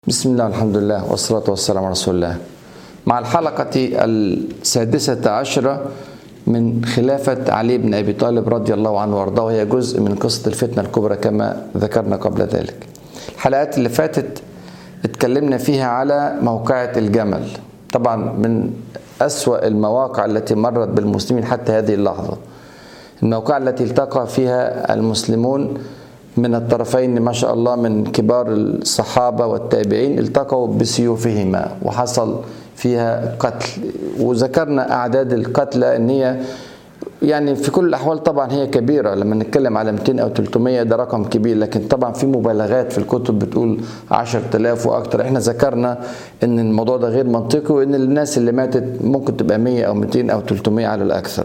بسم الله الحمد لله والصلاة والسلام على رسول الله مع الحلقة السادسة عشرة من خلافة علي بن أبي طالب رضي الله عنه وارضاه وهي جزء من قصة الفتنة الكبرى كما ذكرنا قبل ذلك الحلقات اللي فاتت اتكلمنا فيها على موقعة الجمل طبعا من أسوأ المواقع التي مرت بالمسلمين حتى هذه اللحظة الموقعة التي التقى فيها المسلمون من الطرفين ما شاء الله من كبار الصحابة والتابعين التقوا بسيوفهما وحصل فيها قتل وذكرنا أعداد القتلى أن هي يعني في كل الأحوال طبعا هي كبيرة لما نتكلم على 200 أو 300 ده رقم كبير لكن طبعا في مبالغات في الكتب بتقول 10000 وأكتر احنا ذكرنا أن الموضوع ده غير منطقي وأن الناس اللي ماتت ممكن تبقى 100 أو 200 أو 300 على الأكثر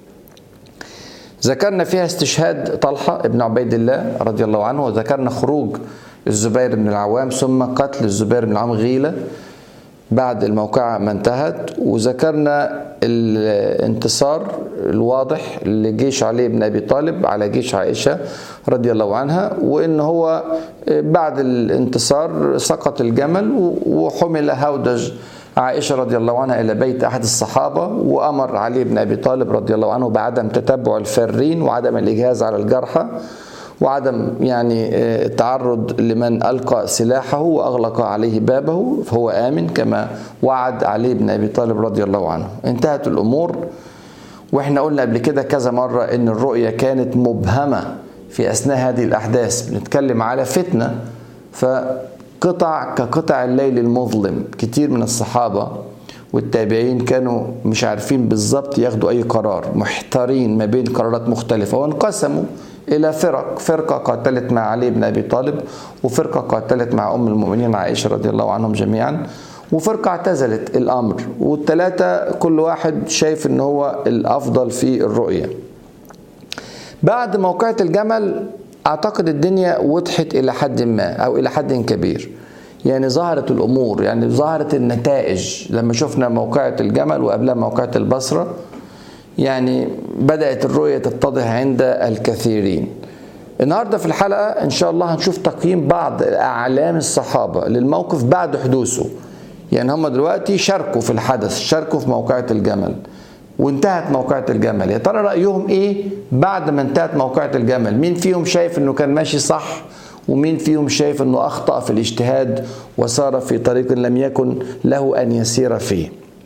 ذكرنا فيها استشهاد طلحة ابن عبيد الله رضي الله عنه وذكرنا خروج الزبير بن العوام ثم قتل الزبير بن العوام غيلة بعد الموقعة ما انتهت وذكرنا الانتصار الواضح لجيش علي بن أبي طالب على جيش عائشة رضي الله عنها وإن هو بعد الانتصار سقط الجمل وحمل هودج عائشة رضي الله عنها إلى بيت أحد الصحابة وأمر علي بن أبي طالب رضي الله عنه بعدم تتبع الفارين وعدم الإجهاز على الجرحى وعدم يعني التعرض لمن ألقى سلاحه وأغلق عليه بابه فهو آمن كما وعد علي بن أبي طالب رضي الله عنه انتهت الأمور وإحنا قلنا قبل كده كذا مرة إن الرؤية كانت مبهمة في أثناء هذه الأحداث بنتكلم على فتنة ف قطع كقطع الليل المظلم كتير من الصحابة والتابعين كانوا مش عارفين بالظبط ياخدوا أي قرار محتارين ما بين قرارات مختلفة وانقسموا إلى فرق فرقة قاتلت مع علي بن أبي طالب وفرقة قاتلت مع أم المؤمنين عائشة رضي الله عنهم جميعا وفرقة اعتزلت الأمر والثلاثة كل واحد شايف إن هو الأفضل في الرؤية بعد موقعة الجمل اعتقد الدنيا وضحت الى حد ما او الى حد كبير يعني ظهرت الامور يعني ظهرت النتائج لما شفنا موقعة الجمل وقبلها موقعة البصرة يعني بدأت الرؤية تتضح عند الكثيرين النهارده في الحلقة إن شاء الله هنشوف تقييم بعض أعلام الصحابة للموقف بعد حدوثه يعني هم دلوقتي شاركوا في الحدث شاركوا في موقعة الجمل وانتهت موقعة الجمل يا ترى رأيهم ايه بعد ما انتهت موقعة الجمل مين فيهم شايف انه كان ماشي صح ومين فيهم شايف انه اخطأ في الاجتهاد وصار في طريق لم يكن له ان يسير فيه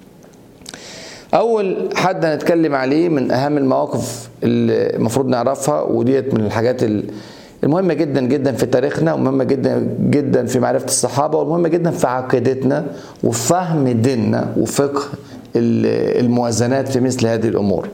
اول حد هنتكلم عليه من اهم المواقف اللي المفروض نعرفها وديت من الحاجات المهمة جدا جدا في تاريخنا ومهمة جدا جدا في معرفة الصحابة ومهمة جدا في عقيدتنا وفهم ديننا وفقه الموازنات في مثل هذه الامور.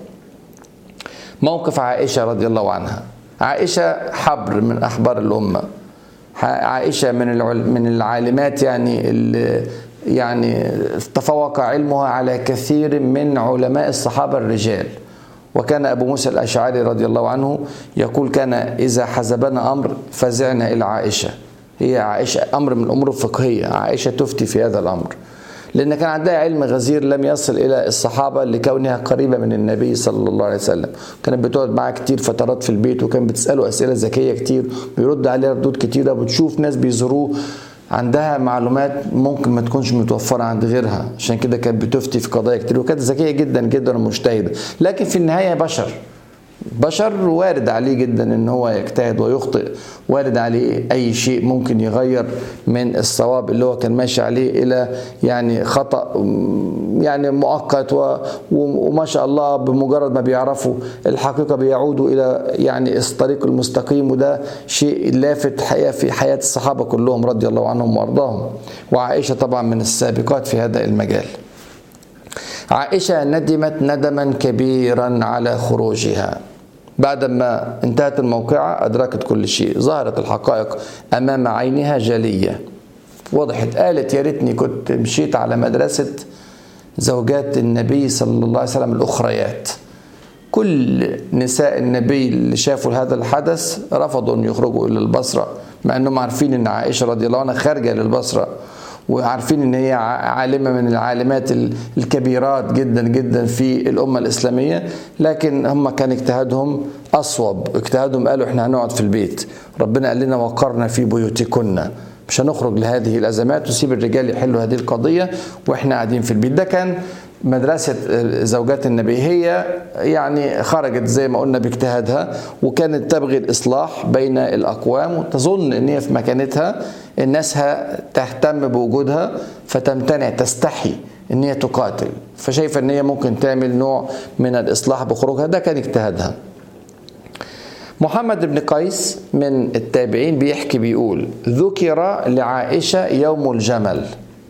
موقف عائشه رضي الله عنها. عائشه حبر من احبار الامه. عائشه من من العالمات يعني اللي يعني تفوق علمها على كثير من علماء الصحابه الرجال. وكان ابو موسى الاشعري رضي الله عنه يقول كان اذا حزبنا امر فزعنا الى عائشه. هي عائشه امر من الامور الفقهيه، عائشه تفتي في هذا الامر. لأن كان عندها علم غزير لم يصل إلى الصحابة لكونها قريبة من النبي صلى الله عليه وسلم كانت بتقعد معاه كتير فترات في البيت وكان بتسأله أسئلة ذكية كتير بيرد عليها ردود كتيرة وبتشوف ناس بيزوروه عندها معلومات ممكن ما تكونش متوفرة عند غيرها عشان كده كانت بتفتي في قضايا كتير وكانت ذكية جدا جدا ومجتهدة لكن في النهاية بشر بشر وارد عليه جدا ان هو يجتهد ويخطئ وارد عليه اي شيء ممكن يغير من الصواب اللي هو كان ماشي عليه الى يعني خطا يعني مؤقت وما شاء الله بمجرد ما بيعرفوا الحقيقه بيعودوا الى يعني الطريق المستقيم وده شيء لافت حقيقه في حياه الصحابه كلهم رضي الله عنهم وارضاهم وعائشه طبعا من السابقات في هذا المجال عائشه ندمت ندما كبيرا على خروجها بعدما انتهت الموقعة أدركت كل شيء ظهرت الحقائق أمام عينها جلية وضحت قالت يا ريتني كنت مشيت على مدرسة زوجات النبي صلى الله عليه وسلم الأخريات كل نساء النبي اللي شافوا هذا الحدث رفضوا أن يخرجوا إلى البصرة مع أنهم عارفين أن عائشة رضي الله عنها خارجة للبصرة وعارفين ان هي عالمه من العالمات الكبيرات جدا جدا في الامه الاسلاميه لكن هم كان اجتهادهم اصوب اجتهادهم قالوا احنا هنقعد في البيت ربنا قال لنا وقرنا في بيوتكن مش هنخرج لهذه الازمات وسيب الرجال يحلوا هذه القضيه واحنا قاعدين في البيت ده كان مدرسة زوجات النبي هي يعني خرجت زي ما قلنا باجتهادها وكانت تبغي الإصلاح بين الأقوام وتظن أن هي في مكانتها الناس تهتم بوجودها فتمتنع تستحي أن هي تقاتل فشايفة أن هي ممكن تعمل نوع من الإصلاح بخروجها ده كان اجتهادها محمد بن قيس من التابعين بيحكي بيقول ذكر لعائشة يوم الجمل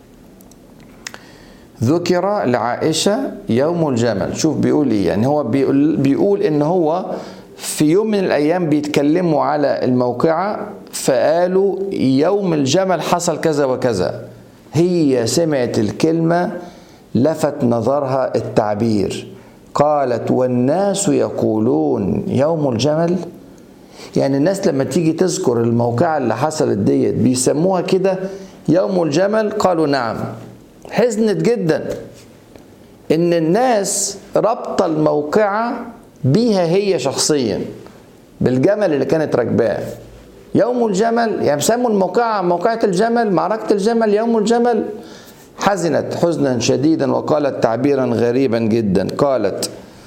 ذكر لعائشة يوم الجمل شوف بيقول ايه يعني هو بيقول, بيقول ان هو في يوم من الايام بيتكلموا على الموقعة فقالوا يوم الجمل حصل كذا وكذا هي سمعت الكلمة لفت نظرها التعبير قالت والناس يقولون يوم الجمل يعني الناس لما تيجي تذكر الموقعة اللي حصلت ديت بيسموها كده يوم الجمل قالوا نعم حزنت جدا ان الناس ربط الموقعة بيها هي شخصيا بالجمل اللي كانت راكباه يوم الجمل يعني سموا الموقعة موقعة الجمل معركة الجمل يوم الجمل حزنت حزنا شديدا وقالت تعبيرا غريبا جدا قالت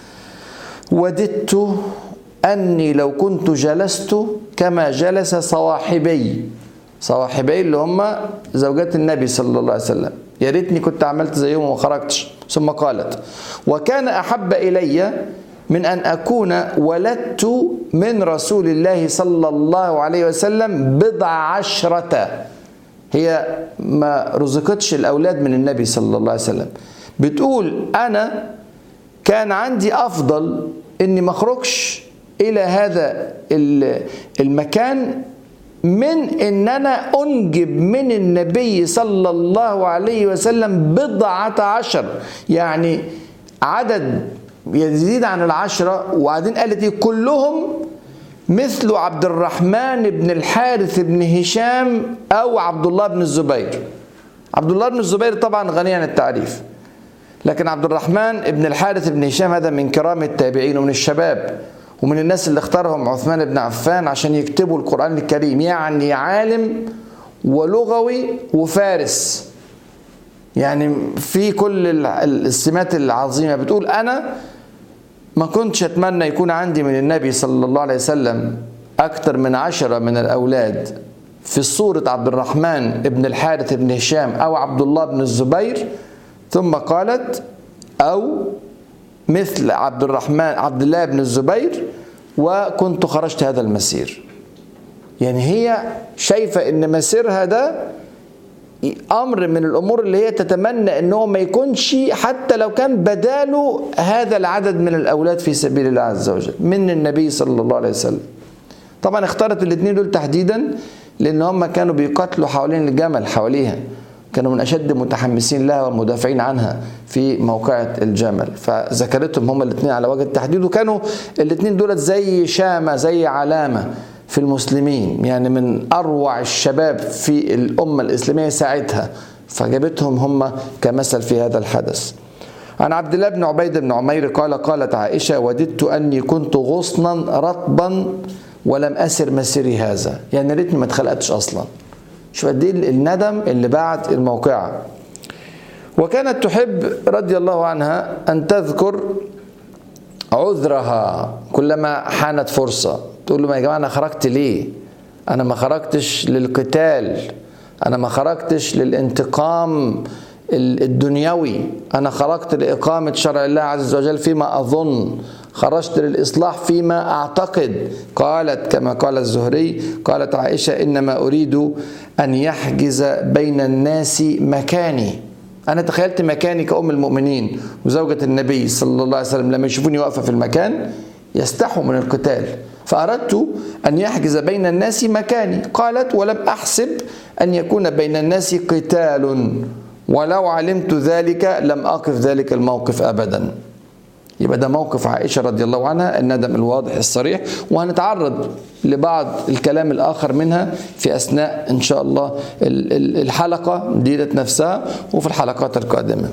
وددت أني لو كنت جلست كما جلس صواحبي صواحبي اللي هم زوجات النبي صلى الله عليه وسلم يا ريتني كنت عملت زيهم وما خرجتش ثم قالت وكان احب الي من ان اكون ولدت من رسول الله صلى الله عليه وسلم بضع عشره هي ما رزقتش الاولاد من النبي صلى الله عليه وسلم بتقول انا كان عندي افضل اني ما اخرجش الى هذا المكان من ان انا انجب من النبي صلى الله عليه وسلم بضعة عشر يعني عدد يزيد عن العشرة وبعدين قالت ايه كلهم مثل عبد الرحمن بن الحارث بن هشام او عبد الله بن الزبير عبد الله بن الزبير طبعا غني عن التعريف لكن عبد الرحمن بن الحارث بن هشام هذا من كرام التابعين ومن الشباب ومن الناس اللي اختارهم عثمان بن عفان عشان يكتبوا القرآن الكريم يعني عالم ولغوي وفارس يعني في كل السمات العظيمة بتقول أنا ما كنتش أتمنى يكون عندي من النبي صلى الله عليه وسلم أكثر من عشرة من الأولاد في صورة عبد الرحمن بن الحارث بن هشام أو عبد الله بن الزبير ثم قالت أو مثل عبد الرحمن عبد الله بن الزبير وكنت خرجت هذا المسير يعني هي شايفة ان مسيرها ده امر من الامور اللي هي تتمنى ان هو ما يكونش حتى لو كان بداله هذا العدد من الاولاد في سبيل الله عز وجل من النبي صلى الله عليه وسلم طبعا اختارت الاثنين دول تحديدا لان هم كانوا بيقاتلوا حوالين الجمل حواليها كانوا من اشد متحمسين لها والمدافعين عنها في موقعة الجمل فذكرتهم هم الاثنين على وجه التحديد وكانوا الاثنين دولت زي شامة زي علامة في المسلمين يعني من اروع الشباب في الامة الاسلامية ساعتها فجابتهم هم كمثل في هذا الحدث عن عبد الله بن عبيد بن عمير قال قالت عائشة وددت أني كنت غصنا رطبا ولم أسر مسيري هذا يعني ريتني ما اتخلقتش أصلا شوف قد ايه الندم اللي بعد الموقعة وكانت تحب رضي الله عنها أن تذكر عذرها كلما حانت فرصة تقول له يا جماعة أنا خرجت ليه أنا ما خرجتش للقتال أنا ما خرجتش للانتقام الدنيوي أنا خرجت لإقامة شرع الله عز وجل فيما أظن خرجت للإصلاح فيما أعتقد قالت كما قال الزهري قالت عائشة إنما أريد أن يحجز بين الناس مكاني أنا تخيلت مكاني كأم المؤمنين وزوجة النبي صلى الله عليه وسلم لما يشوفوني واقفة في المكان يستحوا من القتال فأردت أن يحجز بين الناس مكاني قالت ولم أحسب أن يكون بين الناس قتال ولو علمت ذلك لم أقف ذلك الموقف أبدا يبقى ده موقف عائشة رضي الله عنها الندم الواضح الصريح وهنتعرض لبعض الكلام الآخر منها في أثناء إن شاء الله الحلقة ديت نفسها وفي الحلقات القادمة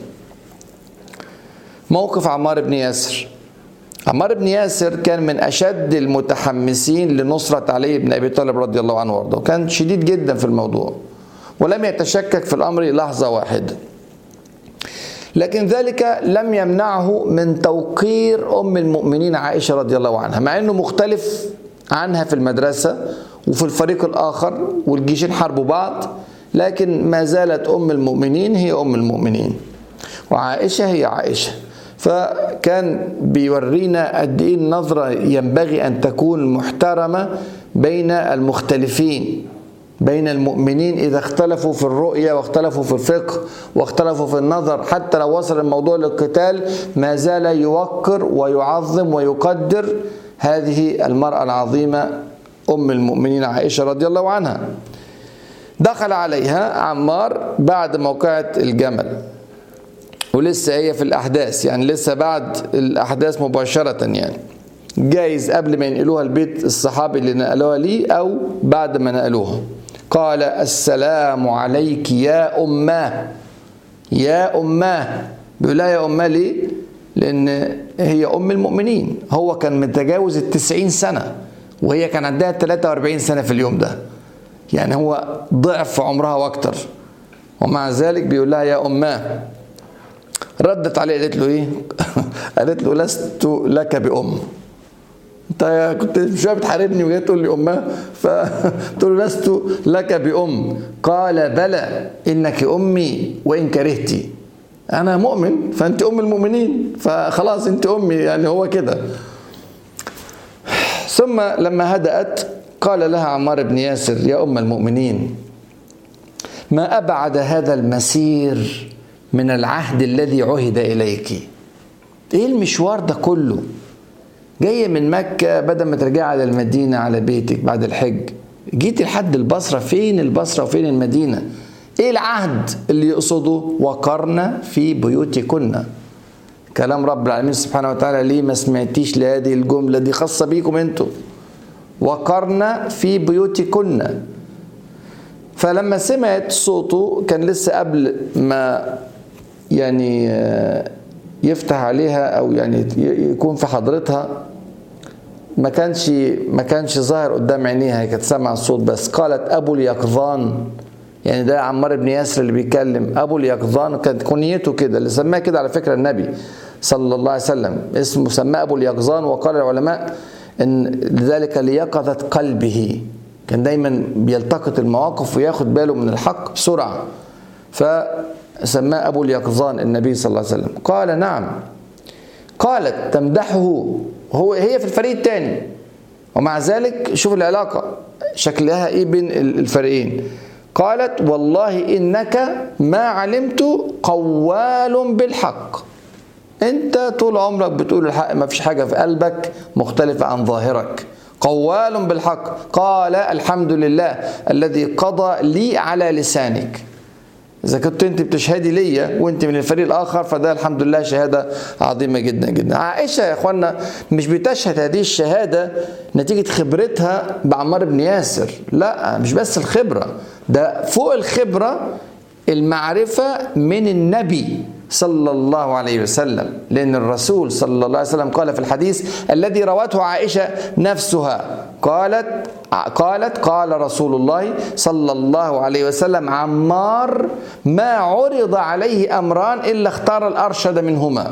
موقف عمار بن ياسر عمار بن ياسر كان من أشد المتحمسين لنصرة علي بن أبي طالب رضي الله عنه وارضاه كان شديد جدا في الموضوع ولم يتشكك في الأمر لحظة واحدة لكن ذلك لم يمنعه من توقير أم المؤمنين عائشة رضي الله عنها مع أنه مختلف عنها في المدرسة وفي الفريق الآخر والجيشين حاربوا بعض لكن ما زالت أم المؤمنين هي أم المؤمنين وعائشة هي عائشة فكان بيورينا قد ايه النظرة ينبغي أن تكون محترمة بين المختلفين بين المؤمنين إذا اختلفوا في الرؤية واختلفوا في الفقه واختلفوا في النظر حتى لو وصل الموضوع للقتال ما زال يوقر ويعظم ويقدر هذه المرأة العظيمة أم المؤمنين عائشة رضي الله عنها دخل عليها عمار بعد موقعة الجمل ولسه هي في الأحداث يعني لسه بعد الأحداث مباشرة يعني جايز قبل ما ينقلوها البيت الصحابي اللي نقلوها ليه أو بعد ما نقلوها قال السلام عليك يا أماه يا أماه بيقول لها يا أماه ليه؟ لأن هي أم المؤمنين هو كان متجاوز التسعين سنة وهي كان عندها 43 سنة في اليوم ده يعني هو ضعف في عمرها واكتر ومع ذلك بيقول لها يا أماه ردت عليه قالت له ايه قالت له لست لك بأم انت كنت شويه بتحاربني وجاي تقول لي امها فقلت له لست لك بأم قال بلى انك امي وان كرهتي انا مؤمن فانت ام المؤمنين فخلاص انت امي يعني هو كده ثم لما هدأت قال لها عمار بن ياسر يا ام المؤمنين ما ابعد هذا المسير من العهد الذي عهد اليك ايه المشوار ده كله جايه من مكه بدل ما ترجعي على المدينه على بيتك بعد الحج جيتي لحد البصره فين البصره وفين المدينه ايه العهد اللي يقصده وقرنا في بيوتكن كلام رب العالمين سبحانه وتعالى ليه ما سمعتيش لهذه الجمله دي خاصه بيكم انتم وقرنا في بيوتكن فلما سمعت صوته كان لسه قبل ما يعني يفتح عليها او يعني يكون في حضرتها ما كانش ما كانش ظاهر قدام عينيها هي كانت سامعه الصوت بس قالت ابو اليقظان يعني ده عمار بن ياسر اللي بيتكلم ابو اليقظان كانت كنيته كده اللي سماه كده على فكره النبي صلى الله عليه وسلم اسمه سماه ابو اليقظان وقال العلماء ان ذلك ليقظه قلبه كان دايما بيلتقط المواقف وياخد باله من الحق بسرعه فسماه ابو اليقظان النبي صلى الله عليه وسلم قال نعم قالت تمدحه هو هي في الفريق الثاني ومع ذلك شوف العلاقه شكلها ايه بين الفريقين قالت والله انك ما علمت قوال بالحق انت طول عمرك بتقول الحق ما فيش حاجه في قلبك مختلفه عن ظاهرك قوال بالحق قال الحمد لله الذي قضى لي على لسانك إذا كنت أنت بتشهدي ليا وأنت من الفريق الآخر فده الحمد لله شهادة عظيمة جدا جدا. عائشة يا إخوانا مش بتشهد هذه الشهادة نتيجة خبرتها بعمار بن ياسر، لا مش بس الخبرة، ده فوق الخبرة المعرفة من النبي صلى الله عليه وسلم لأن الرسول صلى الله عليه وسلم قال في الحديث الذي روته عائشة نفسها قالت قالت قال رسول الله صلى الله عليه وسلم عمار ما عرض عليه أمران إلا اختار الأرشد منهما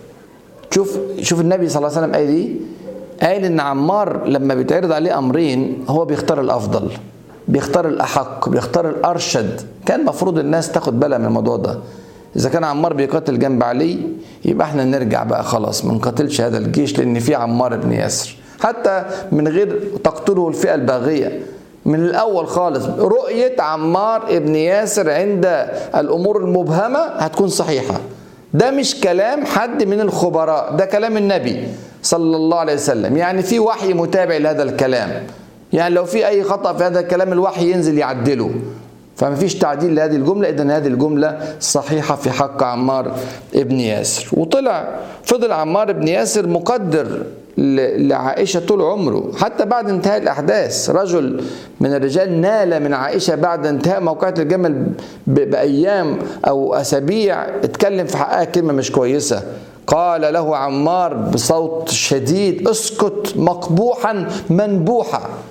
شوف شوف النبي صلى الله عليه وسلم قال ايه قال ان عمار لما بيتعرض عليه امرين هو بيختار الافضل بيختار الاحق بيختار الارشد كان المفروض الناس تاخد بالها من الموضوع ده اذا كان عمار بيقاتل جنب علي يبقى احنا نرجع بقى خلاص ما نقاتلش هذا الجيش لان في عمار بن ياسر حتى من غير تقتله الفئه الباغيه من الاول خالص رؤيه عمار ابن ياسر عند الامور المبهمه هتكون صحيحه ده مش كلام حد من الخبراء ده كلام النبي صلى الله عليه وسلم يعني في وحي متابع لهذا الكلام يعني لو في اي خطا في هذا الكلام الوحي ينزل يعدله فما فيش تعديل لهذه الجملة إذا هذه الجملة صحيحة في حق عمار ابن ياسر وطلع فضل عمار ابن ياسر مقدر لعائشة طول عمره حتى بعد انتهاء الأحداث رجل من الرجال نال من عائشة بعد انتهاء موقعة الجمل بأيام أو أسابيع اتكلم في حقها كلمة مش كويسة قال له عمار بصوت شديد اسكت مقبوحا منبوحا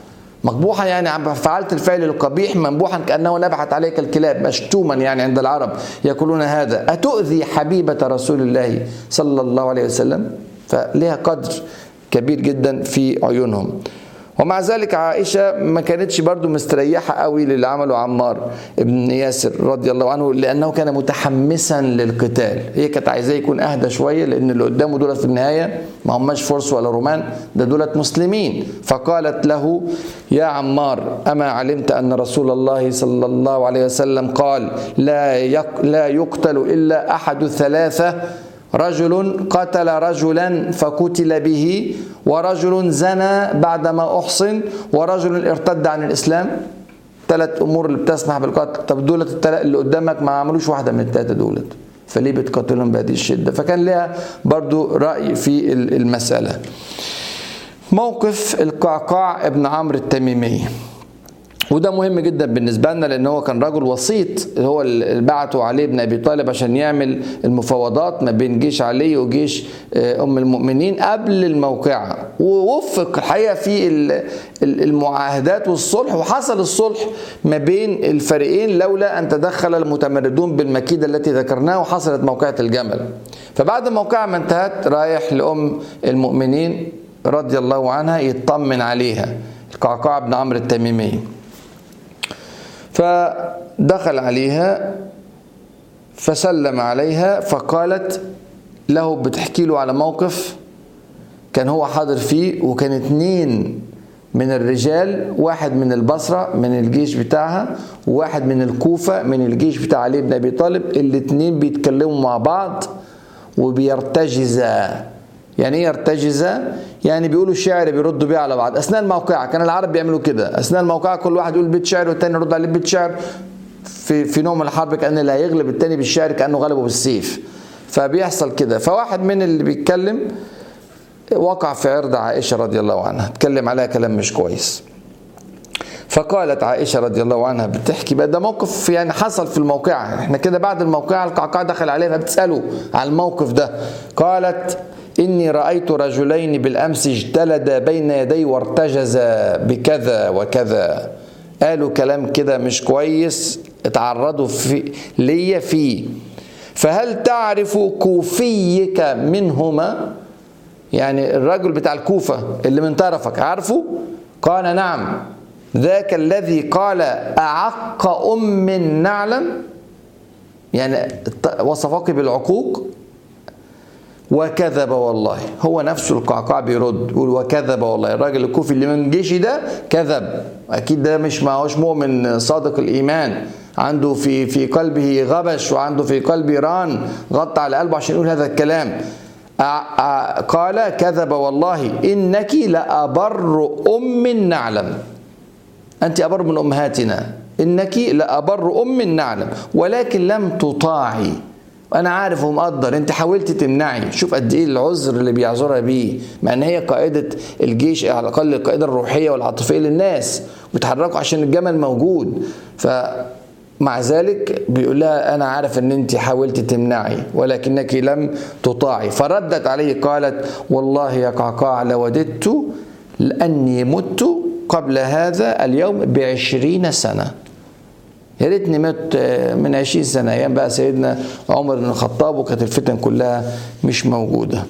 مقبوحا يعني فعلت الفعل القبيح منبوحا كأنه نبحت عليك الكلاب مشتوما يعني عند العرب يقولون هذا أتؤذي حبيبة رسول الله صلى الله عليه وسلم فلها قدر كبير جدا في عيونهم ومع ذلك عائشة ما كانتش برضو مستريحة قوي للي عمله عمار ابن ياسر رضي الله عنه لأنه كان متحمسا للقتال هي كانت عايزاه يكون أهدى شوية لأن اللي قدامه دولت في النهاية ما هماش فرس ولا رومان ده دولت مسلمين فقالت له يا عمار أما علمت أن رسول الله صلى الله عليه وسلم قال لا لا يقتل إلا أحد ثلاثة رجل قتل رجلا فقتل به ورجل زنى بعدما أحصن ورجل ارتد عن الإسلام ثلاث أمور اللي بتسمح بالقتل طب دولت الثلاث اللي قدامك ما عملوش واحدة من الثلاثة دولت فليه بتقتلهم بهذه الشدة فكان لها برضو رأي في المسألة موقف القعقاع ابن عمرو التميمي وده مهم جدا بالنسبه لنا لان هو كان رجل وسيط هو اللي بعته علي بن ابي طالب عشان يعمل المفاوضات ما بين جيش علي وجيش ام المؤمنين قبل الموقعه ووفق الحقيقه في المعاهدات والصلح وحصل الصلح ما بين الفريقين لولا ان تدخل المتمردون بالمكيده التي ذكرناها وحصلت موقعه الجمل فبعد الموقعه ما انتهت رايح لام المؤمنين رضي الله عنها يطمن عليها القعقاع بن عمرو التميمي فدخل عليها فسلم عليها فقالت له بتحكي له على موقف كان هو حاضر فيه وكان اتنين من الرجال واحد من البصرة من الجيش بتاعها وواحد من الكوفة من الجيش بتاع علي بن أبي طالب الاتنين بيتكلموا مع بعض وبيرتجزا يعني ايه يرتجزا يعني بيقولوا الشعر بيردوا بيه على بعض اثناء الموقعه كان العرب بيعملوا كده اثناء الموقعه كل واحد يقول بيت شعر والتاني يرد عليه بيت شعر في في نوع من الحرب كان اللي هيغلب التاني بالشعر كانه غلبه بالسيف فبيحصل كده فواحد من اللي بيتكلم وقع في عرض عائشه رضي الله عنها اتكلم عليها كلام مش كويس فقالت عائشه رضي الله عنها بتحكي بقى ده موقف يعني حصل في الموقعه احنا كده بعد الموقعه القعقاع دخل عليها فبتساله على الموقف ده قالت إني رأيت رجلين بالأمس اجتلدا بين يدي وارتجزا بكذا وكذا قالوا كلام كده مش كويس اتعرضوا في ليا فيه فهل تعرف كوفيك منهما يعني الرجل بتاع الكوفة اللي من طرفك عارفه قال نعم ذاك الذي قال أعق أم نعلم يعني وصفك بالعقوق وكذب والله هو نفسه القعقاع بيرد يقول وكذب والله الراجل الكوفي اللي من جيشي ده كذب اكيد ده مش ما هوش مؤمن صادق الايمان عنده في في قلبه غبش وعنده في قلبه ران غطى على قلبه عشان يقول هذا الكلام قال كذب والله انك لابر ام نعلم انت ابر من امهاتنا انك لابر ام نعلم ولكن لم تطاعي وانا عارف ومقدر انت حاولت تمنعي شوف قد ايه العذر اللي بيعذرها بيه مع ان هي قائده الجيش على الاقل القائده الروحيه والعاطفيه للناس بيتحركوا عشان الجمل موجود ف مع ذلك بيقول لها انا عارف ان انت حاولت تمنعي ولكنك لم تطاعي فردت عليه قالت والله يا قعقاع لوددت لاني مت قبل هذا اليوم بعشرين سنه يا ريتني مت من 20 سنه ايام بقى سيدنا عمر بن الخطاب وكانت الفتن كلها مش موجوده.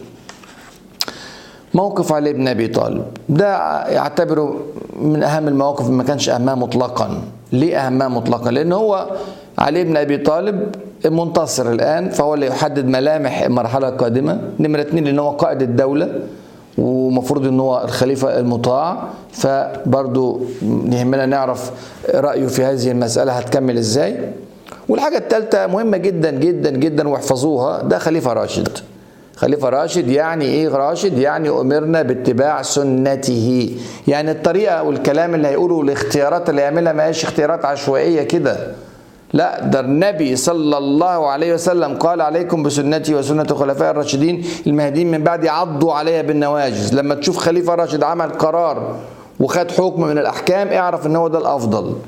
موقف علي بن ابي طالب ده يعتبره من اهم المواقف ما كانش اهمها مطلقا. ليه اهمها مطلقا؟ لان هو علي بن ابي طالب منتصر الان فهو اللي يحدد ملامح المرحله القادمه، نمره اثنين لان هو قائد الدوله ومفروض ان هو الخليفه المطاع فبرضو يهمنا نعرف رايه في هذه المساله هتكمل ازاي والحاجه الثالثه مهمه جدا جدا جدا واحفظوها ده خليفه راشد خليفه راشد يعني ايه راشد يعني امرنا باتباع سنته يعني الطريقه والكلام اللي هيقوله الاختيارات اللي يعملها ما هيش اختيارات عشوائيه كده لا ده النبي صلى الله عليه وسلم قال عليكم بسنتي وسنة الخلفاء الراشدين المهديين من بعد عضوا عليها بالنواجز لما تشوف خليفة راشد عمل قرار وخد حكم من الأحكام اعرف ان هو ده الأفضل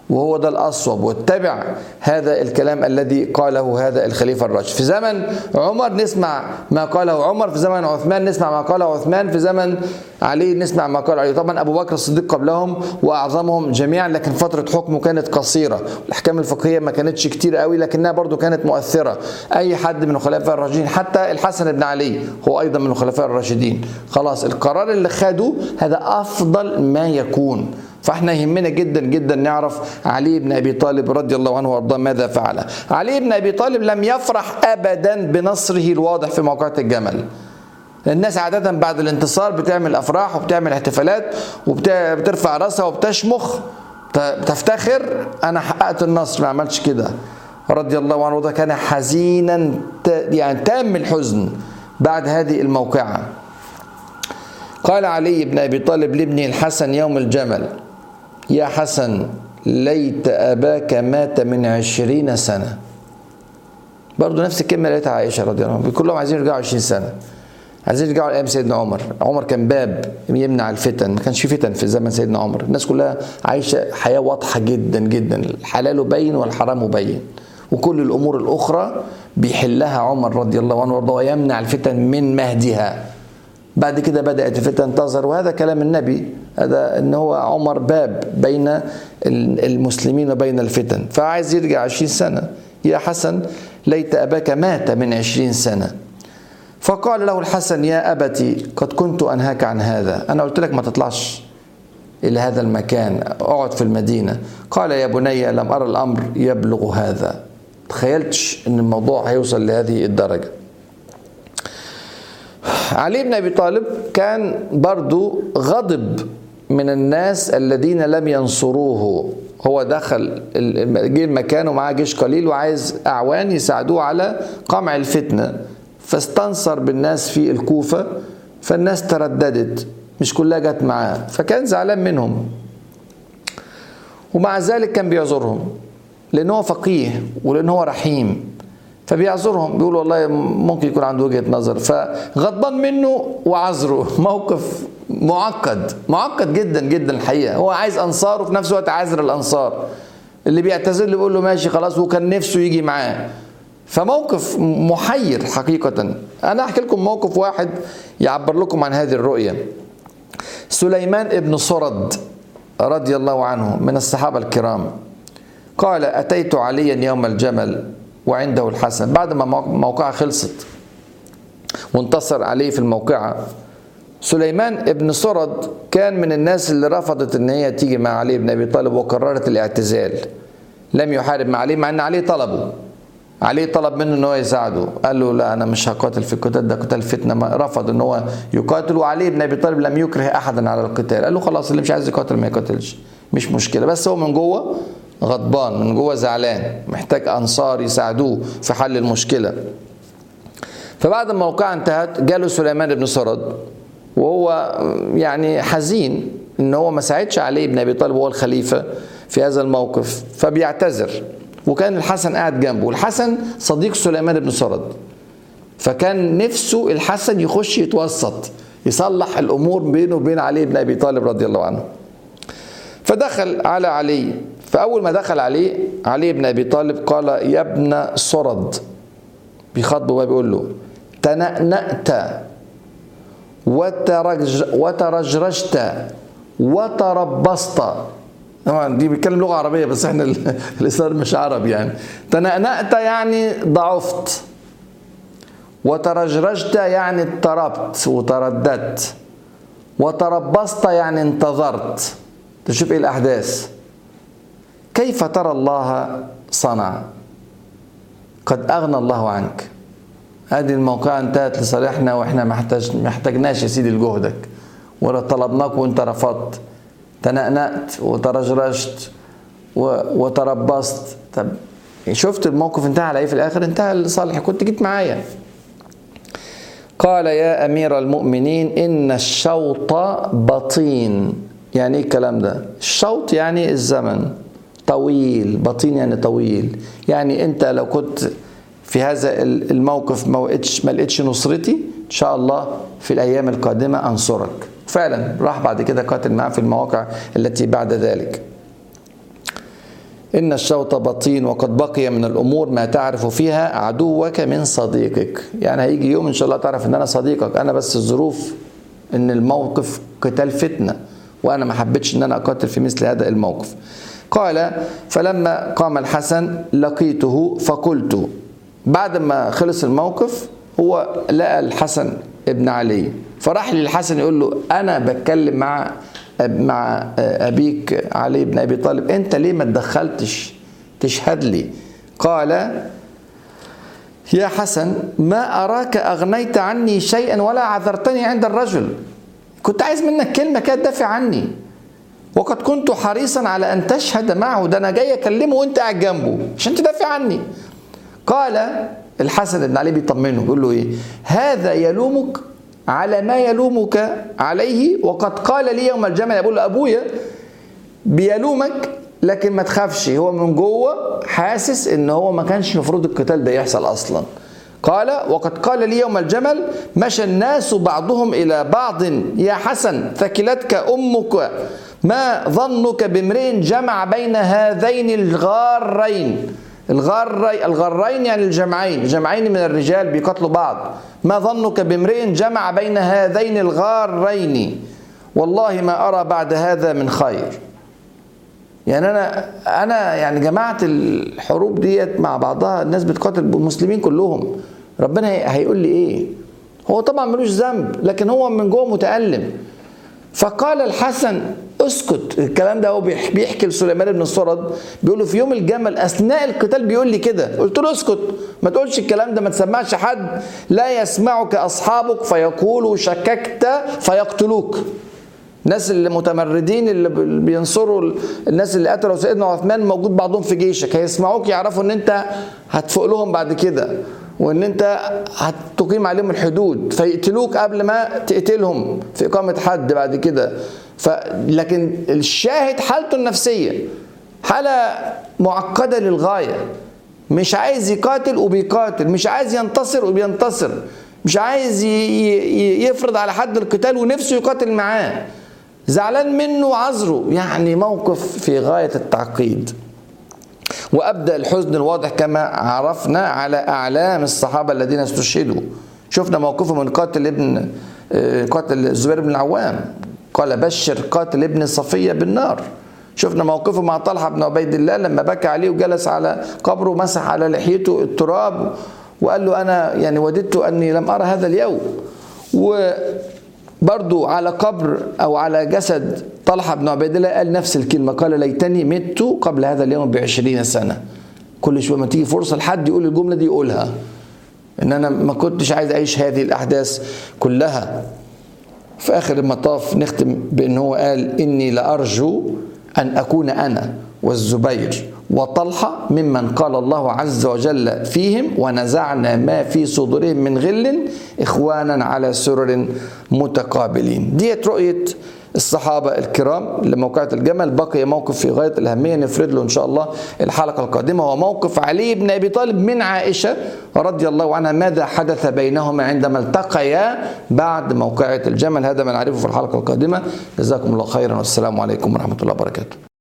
وهو ده الأصوب واتبع هذا الكلام الذي قاله هذا الخليفة الراشد في زمن عمر نسمع ما قاله عمر في زمن عثمان نسمع ما قاله عثمان في زمن علي نسمع ما قاله علي طبعا أبو بكر الصديق قبلهم وأعظمهم جميعا لكن فترة حكمه كانت قصيرة الأحكام الفقهية ما كانتش كتير قوي لكنها برضو كانت مؤثرة أي حد من الخلفاء الراشدين حتى الحسن بن علي هو أيضا من الخلفاء الراشدين خلاص القرار اللي خده هذا أفضل ما يكون فاحنا يهمنا جدا جدا نعرف علي بن ابي طالب رضي الله عنه وارضاه ماذا فعل. علي بن ابي طالب لم يفرح ابدا بنصره الواضح في موقعة الجمل. الناس عادة بعد الانتصار بتعمل افراح وبتعمل احتفالات وبترفع راسها وبتشمخ تفتخر انا حققت النصر ما عملش كده رضي الله عنه وده كان حزينا يعني تام الحزن بعد هذه الموقعة قال علي بن ابي طالب لابنه الحسن يوم الجمل يا حسن ليت أباك مات من عشرين سنة برضه نفس الكلمة لقيتها عائشة رضي الله عنها كلهم عايزين يرجعوا 20 سنة عايزين يرجعوا لأيام سيدنا عمر عمر كان باب يمنع الفتن ما كانش في فتن في زمن سيدنا عمر الناس كلها عايشة حياة واضحة جدا جدا الحلال بين والحرام بين وكل الأمور الأخرى بيحلها عمر رضي الله عنه وارضاه ويمنع الفتن من مهدها بعد كده بدأت الفتن تظهر وهذا كلام النبي هذا ان هو عمر باب بين المسلمين وبين الفتن فعايز يرجع عشرين سنة يا حسن ليت أباك مات من عشرين سنة فقال له الحسن يا أبتي قد كنت أنهاك عن هذا أنا قلت لك ما تطلعش إلى هذا المكان اقعد في المدينة قال يا بني لم أرى الأمر يبلغ هذا تخيلتش أن الموضوع هيوصل لهذه الدرجة علي بن ابي طالب كان برضو غضب من الناس الذين لم ينصروه هو دخل جه المكان ومعاه جيش قليل وعايز اعوان يساعدوه على قمع الفتنه فاستنصر بالناس في الكوفه فالناس ترددت مش كلها جت معاه فكان زعلان منهم ومع ذلك كان بيعذرهم لان هو فقيه ولان هو رحيم فبيعذرهم بيقول والله ممكن يكون عنده وجهه نظر فغضبان منه وعذره موقف معقد معقد جدا جدا الحقيقه هو عايز انصار وفي نفس الوقت عاذر الانصار اللي بيعتذر له بيقول له ماشي خلاص وكان نفسه يجي معاه فموقف محير حقيقة أنا أحكي لكم موقف واحد يعبر لكم عن هذه الرؤية سليمان ابن صرد رضي الله عنه من الصحابة الكرام قال أتيت عليا يوم الجمل وعنده الحسن بعد ما موقعة خلصت وانتصر عليه في الموقعة سليمان ابن سرد كان من الناس اللي رفضت ان هي تيجي مع علي بن ابي طالب وقررت الاعتزال لم يحارب مع علي مع ان علي طلبه علي طلب منه ان هو يساعده قال له لا انا مش هقاتل في القتال ده قتال فتنه رفض ان هو يقاتل وعلي بن ابي طالب لم يكره احدا على القتال قال له خلاص اللي مش عايز يقاتل ما يقاتلش مش مشكله بس هو من جوه غضبان من جوه زعلان محتاج انصار يساعدوه في حل المشكله فبعد ما الموقعة انتهت جاله سليمان بن سرد وهو يعني حزين ان هو ما ساعدش علي بن ابي طالب هو الخليفه في هذا الموقف فبيعتذر وكان الحسن قاعد جنبه الحسن صديق سليمان بن سرد فكان نفسه الحسن يخش يتوسط يصلح الامور بينه وبين علي بن ابي طالب رضي الله عنه فدخل على علي فأول ما دخل عليه علي بن أبي طالب قال يا ابن صرد بيخاطبه وبيقول له تنأنأت وترج وترجرجت وتربصت طبعا دي بيتكلم لغه عربيه بس احنا الاسلام مش عربي يعني تنأنأت يعني ضعفت وترجرجت يعني اضطربت وترددت وتربصت يعني انتظرت تشوف ايه الاحداث كيف ترى الله صنع قد أغنى الله عنك هذه الموقعة انتهت لصالحنا واحنا محتاج محتاجناش يا سيدي لجهدك ولا طلبناك وانت رفضت تنأنأت وترجرجت وتربصت طب شفت الموقف انتهى على ايه في الاخر انتهى لصالح كنت جيت معايا قال يا امير المؤمنين ان الشوط بطين يعني ايه الكلام ده الشوط يعني الزمن طويل بطين يعني طويل يعني انت لو كنت في هذا الموقف ما لقيتش ما لقيتش نصرتي ان شاء الله في الايام القادمه انصرك فعلا راح بعد كده قاتل معاه في المواقع التي بعد ذلك إن الشوط بطين وقد بقي من الأمور ما تعرف فيها عدوك من صديقك يعني هيجي يوم إن شاء الله تعرف إن أنا صديقك أنا بس الظروف إن الموقف قتال فتنة وأنا ما حبيتش إن أنا أقاتل في مثل هذا الموقف قال فلما قام الحسن لقيته فقلت بعد ما خلص الموقف هو لقى الحسن ابن علي فراح للحسن يقول له انا بتكلم مع مع ابيك علي بن ابي طالب انت ليه ما تدخلتش تشهد لي قال يا حسن ما اراك اغنيت عني شيئا ولا عذرتني عند الرجل كنت عايز منك كلمه كده تدافع عني وقد كنت حريصا على ان تشهد معه ده انا جاي اكلمه وانت قاعد جنبه عشان تدافع عني قال الحسن بن علي بيطمنه بيقول له ايه هذا يلومك على ما يلومك عليه وقد قال لي يوم الجمل بقول له ابويا بيلومك لكن ما تخافش هو من جوه حاسس ان هو ما كانش المفروض القتال ده يحصل اصلا قال وقد قال لي يوم الجمل مشى الناس بعضهم الى بعض يا حسن ثكلتك امك ما ظنك بامرئ جمع بين هذين الغارين الغار الغرين يعني الجمعين جمعين من الرجال بيقاتلوا بعض ما ظنك بامرئ جمع بين هذين الغارين والله ما ارى بعد هذا من خير يعني انا انا يعني جماعه الحروب ديت مع بعضها الناس بتقاتل المسلمين كلهم ربنا هيقول لي ايه هو طبعا ملوش ذنب لكن هو من جوه متالم فقال الحسن اسكت الكلام ده هو بيحكي لسليمان بن الصرد بيقول له في يوم الجمل اثناء القتال بيقول لي كده قلت له اسكت ما تقولش الكلام ده ما تسمعش حد لا يسمعك اصحابك فيقولوا شككت فيقتلوك الناس اللي متمردين اللي بينصروا الناس اللي قتلوا سيدنا عثمان موجود بعضهم في جيشك هيسمعوك يعرفوا ان انت هتفوق لهم بعد كده وان انت هتقيم عليهم الحدود فيقتلوك قبل ما تقتلهم في اقامه حد بعد كده ف لكن الشاهد حالته النفسيه حاله معقده للغايه مش عايز يقاتل وبيقاتل مش عايز ينتصر وبينتصر مش عايز يفرض على حد القتال ونفسه يقاتل معاه زعلان منه وعذره يعني موقف في غايه التعقيد وابدا الحزن الواضح كما عرفنا على اعلام الصحابه الذين استشهدوا شفنا موقفه من قاتل ابن قاتل الزبير بن العوام قال بشر قاتل ابن صفيه بالنار شفنا موقفه مع طلحه بن عبيد الله لما بكى عليه وجلس على قبره ومسح على لحيته التراب وقال له انا يعني وددت اني لم ارى هذا اليوم وبرضو على قبر او على جسد طلحه بن عبيد الله قال نفس الكلمه قال ليتني مت قبل هذا اليوم بعشرين سنه كل شويه ما تيجي فرصه لحد يقول الجمله دي يقولها ان انا ما كنتش عايز اعيش هذه الاحداث كلها في اخر المطاف نختم بان هو قال اني لارجو ان اكون انا والزبير وطلحه ممن قال الله عز وجل فيهم ونزعنا ما في صدورهم من غل اخوانا على سرر متقابلين ديت رؤيه الصحابة الكرام لموقعة الجمل بقي موقف في غاية الأهمية نفرد له إن شاء الله الحلقة القادمة هو موقف علي بن أبي طالب من عائشة رضي الله عنها ماذا حدث بينهما عندما التقيا بعد موقعة الجمل هذا ما نعرفه في الحلقة القادمة جزاكم الله خيرا والسلام عليكم ورحمة الله وبركاته